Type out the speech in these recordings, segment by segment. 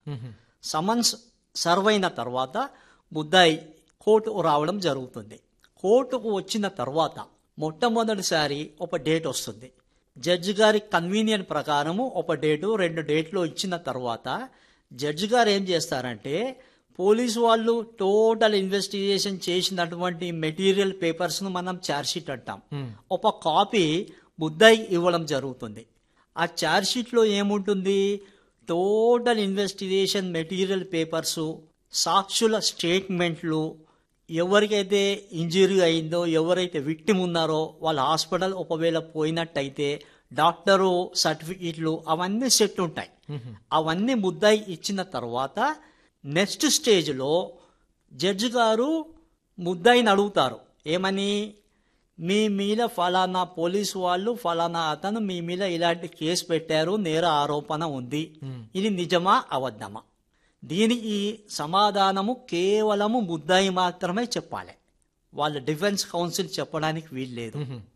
Summons serve అయిన తర్వాత ముద్దాయి కోర్టుకు రావడం జరుగుతుంది కోర్టుకు వచ్చిన తర్వాత మొట్టమొదటిసారి ఒక డేట్ వస్తుంది జడ్జి గారి కన్వీనియన్ ప్రకారము ఒక డేటు రెండు డేట్లు ఇచ్చిన తర్వాత జడ్జి గారు ఏం చేస్తారంటే పోలీసు వాళ్ళు టోటల్ ఇన్వెస్టిగేషన్ చేసినటువంటి మెటీరియల్ పేపర్స్ను మనం ఛార్జ్షీట్ అంటాం ఒక కాపీ ముద్దాయి ఇవ్వడం జరుగుతుంది ఆ ఛార్జ్షీట్లో ఏముంటుంది టోటల్ ఇన్వెస్టిగేషన్ మెటీరియల్ పేపర్సు సాక్షుల స్టేట్మెంట్లు ఎవరికైతే ఇంజరీ అయిందో ఎవరైతే విక్టిమ్ ఉన్నారో వాళ్ళ హాస్పిటల్ ఒకవేళ పోయినట్టయితే డాక్టరు సర్టిఫికెట్లు అవన్నీ సెట్ ఉంటాయి అవన్నీ ముద్దాయి ఇచ్చిన తర్వాత నెక్స్ట్ స్టేజ్లో జడ్జి గారు ముద్దాయిని అడుగుతారు ఏమని మీ మీద ఫలానా పోలీసు వాళ్ళు ఫలానా అతను మీ మీద ఇలాంటి కేసు పెట్టారు నేర ఆరోపణ ఉంది ఇది నిజమా అబద్ధమా దీనికి సమాధానము కేవలము ముద్దాయి మాత్రమే చెప్పాలి వాళ్ళ డిఫెన్స్ కౌన్సిల్ చెప్పడానికి వీల్లేదు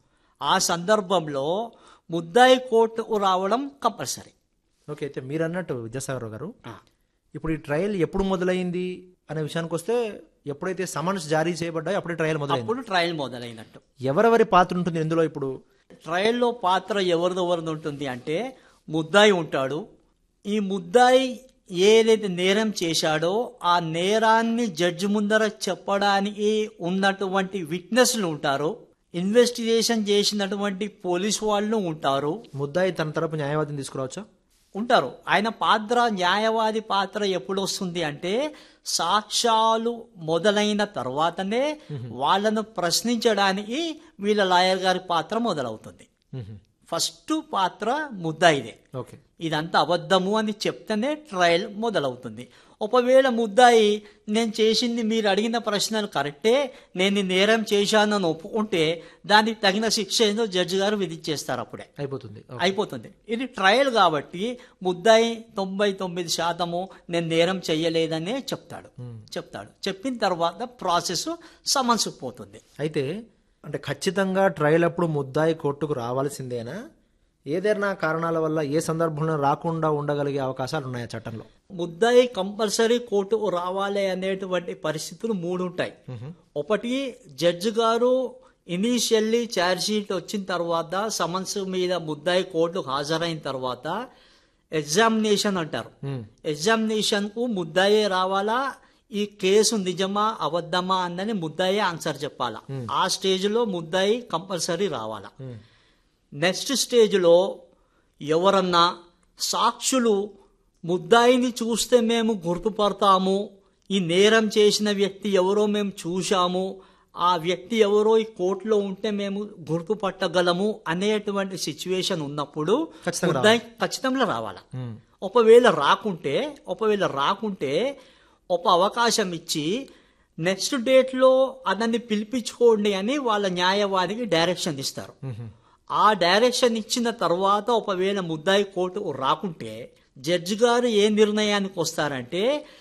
ఆ సందర్భంలో ముద్దాయి కోర్టుకు రావడం కంపల్సరీ ఓకే అయితే మీరు అన్నట్టు విద్యాసాగర్ గారు ఇప్పుడు ఈ ట్రయల్ ఎప్పుడు మొదలైంది అనే విషయానికి వస్తే ఎప్పుడైతే సమన్స్ జారీ చేయబడ్డాయో అప్పుడే ట్రయల్ మొదలైంది అప్పుడు ట్రయల్ మొదలైనట్టు ఎవరెవరి పాత్ర ఉంటుంది ఇందులో ఇప్పుడు ట్రయల్లో పాత్ర ఎవరిదెవరిది ఉంటుంది అంటే ముద్దాయి ఉంటాడు ఈ ముద్దాయి ఏదైతే నేరం చేశాడో ఆ నేరాన్ని జడ్జి ముందర చెప్పడానికి ఉన్నటువంటి విట్నెస్లు ఉంటారు ఇన్వెస్టిగేషన్ చేసినటువంటి పోలీసు వాళ్ళు ఉంటారు ముద్దాయి తన తరపు న్యాయవాదిని తీసుకురావచ్చా ఉంటారు ఆయన పాత్ర న్యాయవాది పాత్ర ఎప్పుడు వస్తుంది అంటే సాక్ష్యాలు మొదలైన తర్వాతనే వాళ్ళను ప్రశ్నించడానికి వీళ్ళ లాయర్ గారి పాత్ర మొదలవుతుంది ఫస్ట్ పాత్ర ముద్దాయిదే ఓకే ఇదంతా అబద్ధము అని చెప్తేనే ట్రయల్ మొదలవుతుంది ఒకవేళ ముద్దాయి నేను చేసింది మీరు అడిగిన ప్రశ్నలు కరెక్టే నేను ఈ నేరం చేశానని ఒప్పుకుంటే దానికి తగిన శిక్ష ఏందో జడ్జి గారు విధించేస్తారు అప్పుడే అయిపోతుంది ఓకే. అయిపోతుంది ఇది ట్రయల్ కాబట్టి ముద్దాయి తొంభై తొమ్మిది శాతము నేను నేరం చెయ్యలేదనే చెప్తాడు చెప్తాడు చెప్పిన తర్వాత ప్రాసెస్ సమన్స్ పోతుంది అయితే అంటే ఖచ్చితంగా ట్రయల్ అప్పుడు ముద్దాయి కోర్టుకు రావాల్సిందేనా ఏదైనా కారణాల వల్ల ఏ సందర్భంలో రాకుండా ఉండగలిగే అవకాశాలు ఉన్నాయా చట్టంలో ముద్దాయి కంపల్సరీ కోర్టుకు రావాలి అనేటువంటి పరిస్థితులు మూడు ఉంటాయి ఒకటి జడ్జి గారు ఇనీషియల్లీ ఛార్జ్షీట్ వచ్చిన తర్వాత సమన్స్ మీద ముద్దాయి కోర్టుకు హాజరైన తర్వాత ఎగ్జామినేషన్ అంటారు ఎగ్జామినేషన్ కు ముద్దాయే రావాలా ఈ కేసు నిజమా అబద్ధమా అన్నది ముద్దాయి ఆన్సర్ చెప్పాలా ఆ స్టేజ్ లో ముద్దాయి కంపల్సరీ రావాలా నెక్స్ట్ స్టేజ్లో ఎవరన్నా సాక్షులు ముద్దాయిని చూస్తే మేము గుర్తుపడతాము ఈ నేరం చేసిన వ్యక్తి ఎవరో మేము చూశాము ఆ వ్యక్తి ఎవరో ఈ కోర్టులో ఉంటే మేము గుర్తుపట్టగలము అనేటువంటి సిచ్యువేషన్ ఉన్నప్పుడు ఖచ్చితంగా ముద్దాయి ఖచ్చితంగా రావాలా ఒకవేళ రాకుంటే ఒకవేళ రాకుంటే ఒక అవకాశం ఇచ్చి నెక్స్ట్ డేట్లో అతన్ని పిలిపించుకోండి అని వాళ్ళ న్యాయవాదికి డైరెక్షన్ ఇస్తారు ఆ డైరెక్షన్ ఇచ్చిన తర్వాత ఒకవేళ ముద్దాయి కోర్టుకు రాకుంటే జడ్జి గారు ఏ నిర్ణయానికి వస్తారంటే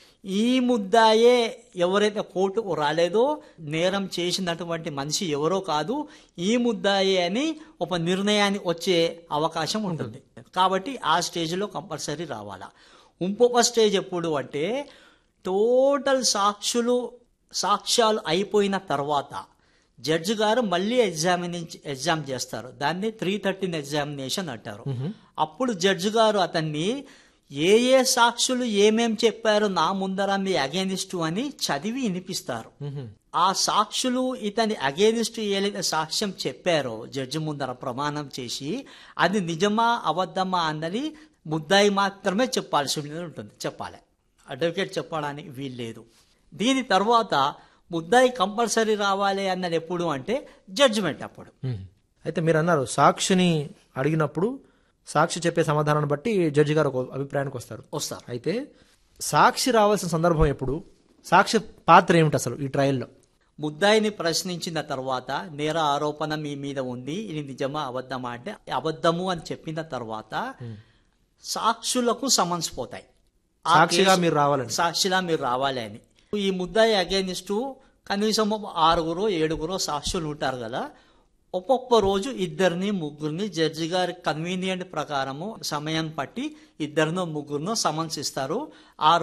ఈ ముద్దాయే ఎవరైతే కోర్టుకు రాలేదో నేరం చేసినటువంటి మనిషి ఎవరో కాదు ఈ ముద్దాయే అని ఒక నిర్ణయానికి వచ్చే అవకాశం ఉంటుంది కాబట్టి ఆ స్టేజ్లో కంపల్సరీ రావాలా ఇంకొక స్టేజ్ ఎప్పుడు అంటే టోటల్ సాక్షులు సాక్ష్యాలు అయిపోయిన తర్వాత జడ్జి గారు మళ్ళీ ఎగ్జామినేషన్ ఎగ్జామ్ చేస్తారు దాన్ని త్రీ థర్టీన్ ఎగ్జామినేషన్ అంటారు అప్పుడు జడ్జి గారు అతన్ని ఏ ఏ సాక్షులు ఏమేం చెప్పారో నా ముందర మీ అగేనిస్ట్ అని చదివి వినిపిస్తారు ఆ సాక్షులు ఇతని అగేనిస్ట్ ఏదైతే సాక్ష్యం చెప్పారో జడ్జి ముందర ప్రమాణం చేసి అది నిజమా అబద్ధమా అన్నది ముద్దాయి మాత్రమే చెప్పాల్సి ఉంటుంది చెప్పాలి అడ్వకేట్ చెప్పడానికి వీల్లేదు దీని తర్వాత ముద్దాయి కంపల్సరీ రావాలి అన్నది ఎప్పుడు అంటే జడ్జిమెంట్ అప్పుడు అయితే మీరు అన్నారు సాక్షిని అడిగినప్పుడు సాక్షి చెప్పే సమాధానాన్ని బట్టి జడ్జి గారు ఒక అభిప్రాయానికి వస్తారు వస్తారు అయితే సాక్షి రావాల్సిన సందర్భం ఎప్పుడు సాక్షి పాత్ర ఏమిటి అసలు ఈ ట్రయల్లో ముద్దాయిని ప్రశ్నించిన తర్వాత నేర ఆరోపణ మీ మీద ఉంది ఇది నిజమా అబద్ధమా అంటే అబద్ధము అని చెప్పిన తర్వాత సాక్షులకు సమన్స్ పోతాయి ఆ సాక్షిగా కేసు- మీరు రావాలని సాక్షిలా మీరు రావాలి అని ఈ ముద్దాయి అగేనిస్ట్ కనీసం ఆరుగురు ఏడుగురు సాక్షులు ఉంటారు కదా ఒక్కొక్క రోజు ఇద్దరిని ముగ్గురిని జడ్జి గారి కన్వీనియంట్ ప్రకారము సమయం పట్టి ఇద్దరినో ముగ్గురినో సమన్స్ ఇస్తారు ఆ